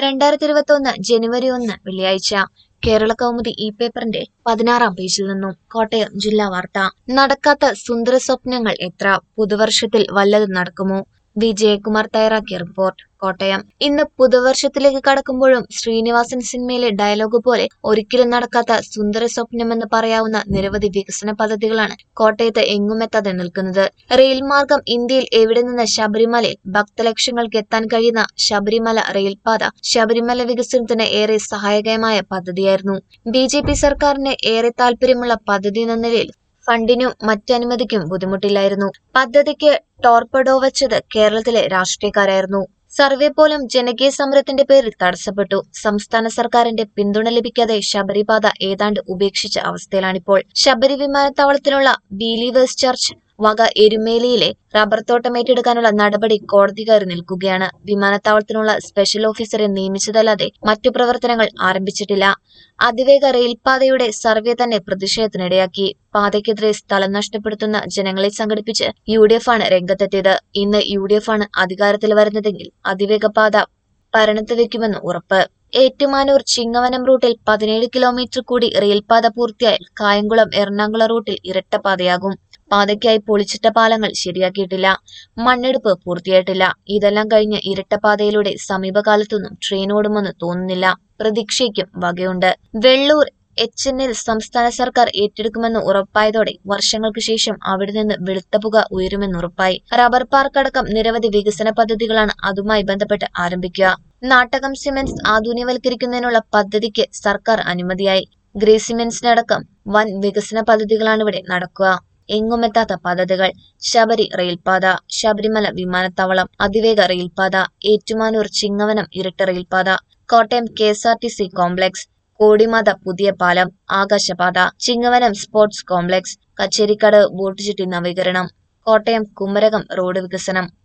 രണ്ടായിരത്തി ഇരുപത്തി ജനുവരി ഒന്ന് വെള്ളിയാഴ്ച കേരള കൗമുദി ഈ പേപ്പറിന്റെ പതിനാറാം പേജിൽ നിന്നും കോട്ടയം ജില്ലാ വാർത്ത നടക്കാത്ത സുന്ദര സ്വപ്നങ്ങൾ എത്ര പുതുവർഷത്തിൽ വല്ലതും നടക്കുമോ വി ജയകുമാർ തയ്യാറാക്കിയ റിപ്പോർട്ട് കോട്ടയം ഇന്ന് പുതുവർഷത്തിലേക്ക് കടക്കുമ്പോഴും ശ്രീനിവാസൻ സിനിമയിലെ ഡയലോഗ് പോലെ ഒരിക്കലും നടക്കാത്ത സുന്ദര സ്വപ്നമെന്ന് പറയാവുന്ന നിരവധി വികസന പദ്ധതികളാണ് കോട്ടയത്ത് എങ്ങുമെത്താതെ നിൽക്കുന്നത് റെയിൽ മാർഗം ഇന്ത്യയിൽ എവിടെ നിന്ന് ശബരിമലയിൽ ഭക്തലക്ഷങ്ങൾക്ക് എത്താൻ കഴിയുന്ന ശബരിമല റെയിൽപാത ശബരിമല വികസനത്തിന് ഏറെ സഹായകമായ പദ്ധതിയായിരുന്നു ബി ജെ പി സർക്കാരിന് ഏറെ താല്പര്യമുള്ള പദ്ധതി എന്ന നിലയിൽ ഫണ്ടിനും മറ്റനുമതിക്കും ബുദ്ധിമുട്ടില്ലായിരുന്നു പദ്ധതിക്ക് ടോർപ്പഡോ വച്ചത് കേരളത്തിലെ രാഷ്ട്രീയക്കാരായിരുന്നു സർവേ പോലും ജനകീയ സമരത്തിന്റെ പേരിൽ തടസ്സപ്പെട്ടു സംസ്ഥാന സർക്കാരിന്റെ പിന്തുണ ലഭിക്കാതെ ശബരിപാത ഏതാണ്ട് ഉപേക്ഷിച്ച അവസ്ഥയിലാണിപ്പോൾ ശബരി വിമാനത്താവളത്തിനുള്ള ബീലീവേഴ്സ് ചർച്ച് വക എരുമേലിയിലെ റബ്ബർ തോട്ടം ഏറ്റെടുക്കാനുള്ള നടപടി കോടതി കയറി നിൽക്കുകയാണ് വിമാനത്താവളത്തിനുള്ള സ്പെഷ്യൽ ഓഫീസറെ നിയമിച്ചതല്ലാതെ മറ്റു പ്രവർത്തനങ്ങൾ ആരംഭിച്ചിട്ടില്ല അതിവേഗ റെയിൽപാതയുടെ സർവേ തന്നെ പ്രതിഷേധത്തിനിടയാക്കി പാതയ്ക്കെതിരെ സ്ഥലം നഷ്ടപ്പെടുത്തുന്ന ജനങ്ങളെ സംഘടിപ്പിച്ച് യു ഡി എഫ് ആണ് രംഗത്തെത്തിയത് ഇന്ന് യു ഡി എഫ് ആണ് അധികാരത്തിൽ വരുന്നതെങ്കിൽ അതിവേഗ പാത ഭരണത്ത് വെക്കുമെന്ന് ഉറപ്പ് ഏറ്റുമാനൂർ ചിങ്ങവനം റൂട്ടിൽ പതിനേഴ് കിലോമീറ്റർ കൂടി റെയിൽപാത പൂർത്തിയായാൽ കായംകുളം എറണാകുളം റൂട്ടിൽ ഇരട്ടപ്പാതയാകും പാതയ്ക്കായി പൊളിച്ചിട്ട പാലങ്ങൾ ശരിയാക്കിയിട്ടില്ല മണ്ണെടുപ്പ് പൂർത്തിയായിട്ടില്ല ഇതെല്ലാം കഴിഞ്ഞ് ഇരട്ടപ്പാതയിലൂടെ സമീപകാലത്തൊന്നും ട്രെയിൻ ഓടുമെന്ന് തോന്നുന്നില്ല പ്രതീക്ഷയ്ക്കും വകയുണ്ട് വെള്ളൂർ എച്ച് എൻ എൽ സംസ്ഥാന സർക്കാർ ഏറ്റെടുക്കുമെന്ന് ഉറപ്പായതോടെ വർഷങ്ങൾക്ക് ശേഷം അവിടെ നിന്ന് വെളുത്ത പുക ഉയരുമെന്നുറപ്പായി റബ്ബർ പാർക്ക് അടക്കം നിരവധി വികസന പദ്ധതികളാണ് അതുമായി ബന്ധപ്പെട്ട് ആരംഭിക്കുക നാട്ടകം സിമന്റ്സ് ആധുനികവൽക്കരിക്കുന്നതിനുള്ള പദ്ധതിക്ക് സർക്കാർ അനുമതിയായി ഗ്രേ സിമന്റ്സിനടക്കം വൻ വികസന പദ്ധതികളാണ് ഇവിടെ നടക്കുക എങ്ങുമെത്താത്ത പദ്ധതികൾ ശബരി റെയിൽപാത ശബരിമല വിമാനത്താവളം അതിവേഗ റെയിൽപാത ഏറ്റുമാനൂർ ചിങ്ങവനം ഇരട്ട റെയിൽപാത Kottayam K S R T C complex Kodimatha പുതിയ പാലം ആകാശപാത ചിങ്ങവനം സ്പോർട്സ് കോംപ്ലക്സ് കച്ചേരിക്കടവ് ബോട്ടുചുറ്റി നവീകരണം കോട്ടയം കുമരകം റോഡ് വികസനം